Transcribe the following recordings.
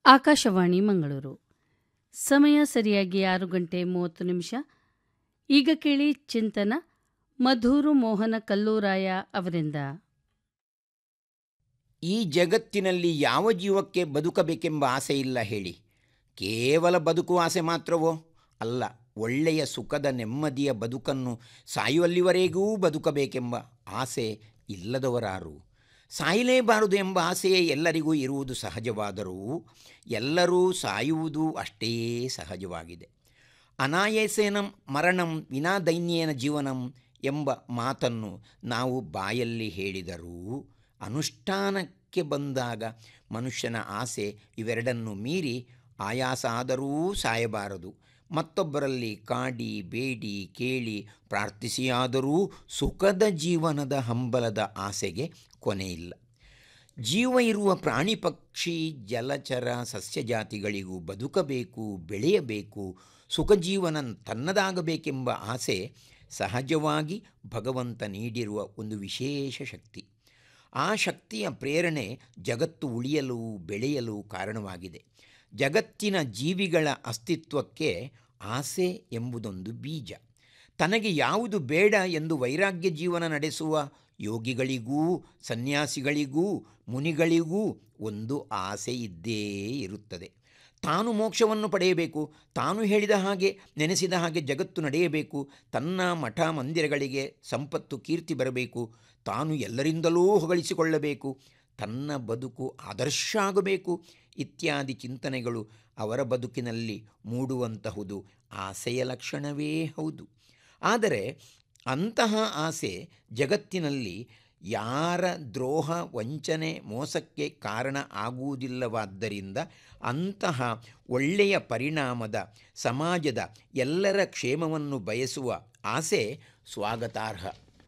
ಆಕಾಶವಾಣಿ ಮಂಗಳೂರು ಸಮಯ ಸರಿಯಾಗಿ ಆರು ಗಂಟೆ ಮೂವತ್ತು ನಿಮಿಷ ಈಗ ಕೇಳಿ ಚಿಂತನ ಮಧೂರು ಮೋಹನ ಕಲ್ಲೂರಾಯ ಅವರಿಂದ ಈ ಜಗತ್ತಿನಲ್ಲಿ ಯಾವ ಜೀವಕ್ಕೆ ಬದುಕಬೇಕೆಂಬ ಆಸೆ ಇಲ್ಲ ಹೇಳಿ ಕೇವಲ ಬದುಕುವ ಆಸೆ ಮಾತ್ರವೋ ಅಲ್ಲ ಒಳ್ಳೆಯ ಸುಖದ ನೆಮ್ಮದಿಯ ಬದುಕನ್ನು ಸಾಯುವಲ್ಲಿವರೆಗೂ ಬದುಕಬೇಕೆಂಬ ಆಸೆ ಇಲ್ಲದವರಾರು ಸಾಯಲೇಬಾರದು ಎಂಬ ಆಸೆಯೇ ಎಲ್ಲರಿಗೂ ಇರುವುದು ಸಹಜವಾದರೂ ಎಲ್ಲರೂ ಸಾಯುವುದು ಅಷ್ಟೇ ಸಹಜವಾಗಿದೆ ಅನಾಯಸೇನಂ ಮರಣಂ ವಿನಾ ದೈನ್ಯೇನ ಜೀವನಂ ಎಂಬ ಮಾತನ್ನು ನಾವು ಬಾಯಲ್ಲಿ ಹೇಳಿದರೂ ಅನುಷ್ಠಾನಕ್ಕೆ ಬಂದಾಗ ಮನುಷ್ಯನ ಆಸೆ ಇವೆರಡನ್ನು ಮೀರಿ ಆಯಾಸ ಆದರೂ ಸಾಯಬಾರದು ಮತ್ತೊಬ್ಬರಲ್ಲಿ ಕಾಡಿ ಬೇಡಿ ಕೇಳಿ ಪ್ರಾರ್ಥಿಸಿಯಾದರೂ ಸುಖದ ಜೀವನದ ಹಂಬಲದ ಆಸೆಗೆ ಕೊನೆಯಿಲ್ಲ ಜೀವ ಇರುವ ಪ್ರಾಣಿ ಪಕ್ಷಿ ಜಲಚರ ಸಸ್ಯಜಾತಿಗಳಿಗೂ ಬದುಕಬೇಕು ಬೆಳೆಯಬೇಕು ಸುಖ ಜೀವನ ತನ್ನದಾಗಬೇಕೆಂಬ ಆಸೆ ಸಹಜವಾಗಿ ಭಗವಂತ ನೀಡಿರುವ ಒಂದು ವಿಶೇಷ ಶಕ್ತಿ ಆ ಶಕ್ತಿಯ ಪ್ರೇರಣೆ ಜಗತ್ತು ಉಳಿಯಲು ಬೆಳೆಯಲು ಕಾರಣವಾಗಿದೆ ಜಗತ್ತಿನ ಜೀವಿಗಳ ಅಸ್ತಿತ್ವಕ್ಕೆ ಆಸೆ ಎಂಬುದೊಂದು ಬೀಜ ತನಗೆ ಯಾವುದು ಬೇಡ ಎಂದು ವೈರಾಗ್ಯ ಜೀವನ ನಡೆಸುವ ಯೋಗಿಗಳಿಗೂ ಸನ್ಯಾಸಿಗಳಿಗೂ ಮುನಿಗಳಿಗೂ ಒಂದು ಆಸೆ ಇದ್ದೇ ಇರುತ್ತದೆ ತಾನು ಮೋಕ್ಷವನ್ನು ಪಡೆಯಬೇಕು ತಾನು ಹೇಳಿದ ಹಾಗೆ ನೆನೆಸಿದ ಹಾಗೆ ಜಗತ್ತು ನಡೆಯಬೇಕು ತನ್ನ ಮಠ ಮಂದಿರಗಳಿಗೆ ಸಂಪತ್ತು ಕೀರ್ತಿ ಬರಬೇಕು ತಾನು ಎಲ್ಲರಿಂದಲೂ ಹೊಗಳಿಸಿಕೊಳ್ಳಬೇಕು ತನ್ನ ಬದುಕು ಆದರ್ಶ ಆಗಬೇಕು ಇತ್ಯಾದಿ ಚಿಂತನೆಗಳು ಅವರ ಬದುಕಿನಲ್ಲಿ ಮೂಡುವಂತಹುದು ಆಸೆಯ ಲಕ್ಷಣವೇ ಹೌದು ಆದರೆ ಅಂತಹ ಆಸೆ ಜಗತ್ತಿನಲ್ಲಿ ಯಾರ ದ್ರೋಹ ವಂಚನೆ ಮೋಸಕ್ಕೆ ಕಾರಣ ಆಗುವುದಿಲ್ಲವಾದ್ದರಿಂದ ಅಂತಹ ಒಳ್ಳೆಯ ಪರಿಣಾಮದ ಸಮಾಜದ ಎಲ್ಲರ ಕ್ಷೇಮವನ್ನು ಬಯಸುವ ಆಸೆ ಸ್ವಾಗತಾರ್ಹ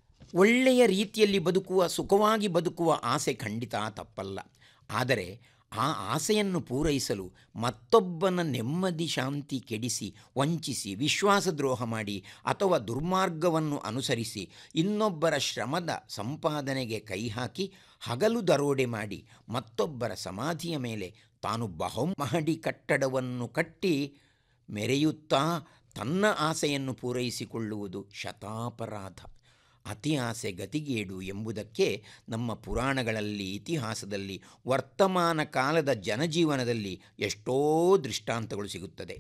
ಒಳ್ಳೆಯ ರೀತಿಯಲ್ಲಿ ಬದುಕುವ ಸುಖವಾಗಿ ಬದುಕುವ ಆಸೆ ಖಂಡಿತ ತಪ್ಪಲ್ಲ ಆದರೆ ಆ ಆಸೆಯನ್ನು ಪೂರೈಸಲು ಮತ್ತೊಬ್ಬನ ನೆಮ್ಮದಿ ಶಾಂತಿ ಕೆಡಿಸಿ ವಂಚಿಸಿ ವಿಶ್ವಾಸದ್ರೋಹ ಮಾಡಿ ಅಥವಾ ದುರ್ಮಾರ್ಗವನ್ನು ಅನುಸರಿಸಿ ಇನ್ನೊಬ್ಬರ ಶ್ರಮದ ಸಂಪಾದನೆಗೆ ಕೈ ಹಾಕಿ ಹಗಲು ದರೋಡೆ ಮಾಡಿ ಮತ್ತೊಬ್ಬರ ಸಮಾಧಿಯ ಮೇಲೆ ತಾನು ಬಹುಮಹಡಿ ಕಟ್ಟಡವನ್ನು ಕಟ್ಟಿ ಮೆರೆಯುತ್ತಾ ತನ್ನ ಆಸೆಯನ್ನು ಪೂರೈಸಿಕೊಳ್ಳುವುದು ಶತಾಪರಾಧ ಅತಿ ಆಸೆ ಗತಿಗೇಡು ಎಂಬುದಕ್ಕೆ ನಮ್ಮ ಪುರಾಣಗಳಲ್ಲಿ ಇತಿಹಾಸದಲ್ಲಿ ವರ್ತಮಾನ ಕಾಲದ ಜನಜೀವನದಲ್ಲಿ ಎಷ್ಟೋ ದೃಷ್ಟಾಂತಗಳು ಸಿಗುತ್ತದೆ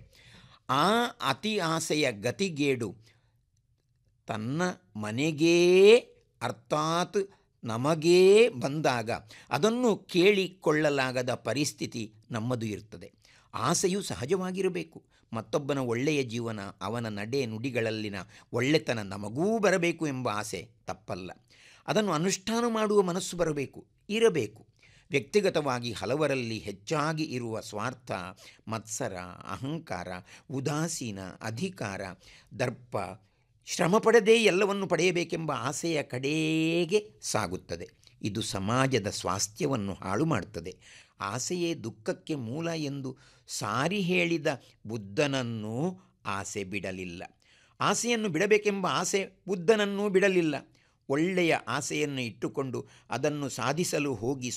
ಆ ಅತಿ ಆಸೆಯ ಗತಿಗೇಡು ತನ್ನ ಮನೆಗೇ ಅರ್ಥಾತ್ ನಮಗೇ ಬಂದಾಗ ಅದನ್ನು ಕೇಳಿಕೊಳ್ಳಲಾಗದ ಪರಿಸ್ಥಿತಿ ನಮ್ಮದು ಇರ್ತದೆ ಆಸೆಯು ಸಹಜವಾಗಿರಬೇಕು ಮತ್ತೊಬ್ಬನ ಒಳ್ಳೆಯ ಜೀವನ ಅವನ ನಡೆ ನುಡಿಗಳಲ್ಲಿನ ಒಳ್ಳೆತನ ನಮಗೂ ಬರಬೇಕು ಎಂಬ ಆಸೆ ತಪ್ಪಲ್ಲ ಅದನ್ನು ಅನುಷ್ಠಾನ ಮಾಡುವ ಮನಸ್ಸು ಬರಬೇಕು ಇರಬೇಕು ವ್ಯಕ್ತಿಗತವಾಗಿ ಹಲವರಲ್ಲಿ ಹೆಚ್ಚಾಗಿ ಇರುವ ಸ್ವಾರ್ಥ ಮತ್ಸರ ಅಹಂಕಾರ ಉದಾಸೀನ ಅಧಿಕಾರ ದರ್ಪ ಶ್ರಮ ಪಡದೇ ಎಲ್ಲವನ್ನು ಪಡೆಯಬೇಕೆಂಬ ಆಸೆಯ ಕಡೆಗೆ ಸಾಗುತ್ತದೆ ಇದು ಸಮಾಜದ ಸ್ವಾಸ್ಥ್ಯವನ್ನು ಹಾಳು ಮಾಡುತ್ತದೆ ಆಸೆಯೇ ದುಃಖಕ್ಕೆ ಮೂಲ ಎಂದು ಸಾರಿ ಹೇಳಿದ ಬುದ್ಧನನ್ನೂ ಆಸೆ ಬಿಡಲಿಲ್ಲ ಆಸೆಯನ್ನು ಬಿಡಬೇಕೆಂಬ ಆಸೆ ಬುದ್ಧನನ್ನೂ ಬಿಡಲಿಲ್ಲ ಒಳ್ಳೆಯ ಆಸೆಯನ್ನು ಇಟ್ಟುಕೊಂಡು ಅದನ್ನು ಸಾಧಿಸಲು ಹೋಗಿ